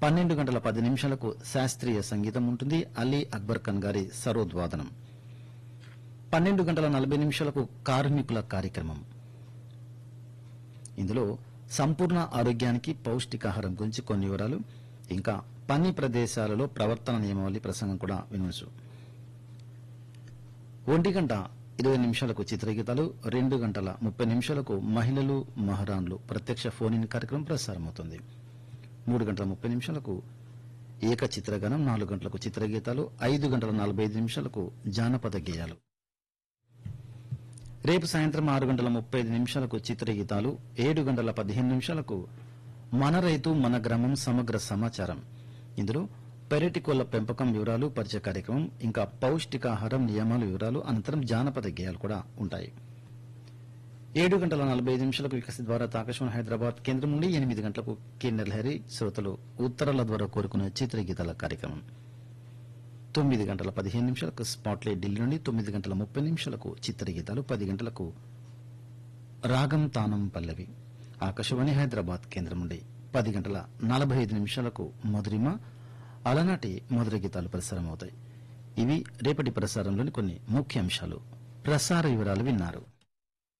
పన్నెండు గంటల పది నిమిషాలకు శాస్త్రీయ సంగీతం ఉంటుంది అలీ అక్బర్ ఖాన్ గారి సరోద్వాదనం పన్నెండు గంటల నలభై నిమిషాలకు కార్మికుల కార్యక్రమం ఇందులో సంపూర్ణ ఆరోగ్యానికి పౌష్టికాహారం గురించి కొన్ని వివరాలు ఇంకా పని ప్రదేశాలలో ప్రవర్తన నియమావళి ప్రసంగం కూడా వినవచ్చు ఒంటి గంట ఇరవై నిమిషాలకు చిత్రగీతాలు రెండు గంటల ముప్పై నిమిషాలకు మహిళలు మహారాన్లు ప్రత్యక్ష ఫోన్ ఇన్ కార్యక్రమం ప్రసారమవుతుంది మూడు గంటల ముప్పై నిమిషాలకు ఏక చిత్రగానం నాలుగు గంటలకు చిత్రగీతాలు ఐదు గంటల నలభై ఐదు నిమిషాలకు జానపద గేయాలు రేపు సాయంత్రం ఆరు గంటల ముప్పై ఐదు నిమిషాలకు చిత్రగీతాలు ఏడు గంటల పదిహేను నిమిషాలకు మన రైతు మన గ్రామం సమగ్ర సమాచారం ఇందులో పెరటి కోళ్ల పెంపకం వివరాలు పరిచయ కార్యక్రమం ఇంకా పౌష్టికాహారం నియమాలు వివరాలు అనంతరం జానపద గేయాలు కూడా ఉంటాయి ఏడు గంటల నలభై ఐదు నిమిషాలకు వికసిత్ భారత్ ఆకాశవాణి హైదరాబాద్ కేంద్రం నుండి ఎనిమిది గంటలకు కిన్నెర్ లహరి శ్రోతలు ఉత్తరాల ద్వారా కోరుకునే చిత్రగీతాల కార్యక్రమం తొమ్మిది గంటల పదిహేను నిమిషాలకు స్పాట్లైట్ ఢిల్లీ నుండి తొమ్మిది గంటల ముప్పై నిమిషాలకు చిత్రగీతాలు పది గంటలకు రాగం తానం పల్లవి ఆకాశవాణి హైదరాబాద్ కేంద్రం నుండి పది గంటల నలభై ఐదు నిమిషాలకు మధురిమ అలనాటి మధుర గీతాలు ప్రసారమవుతాయి ఇవి రేపటి ప్రసారంలోని కొన్ని ముఖ్య అంశాలు ప్రసార వివరాలు విన్నారు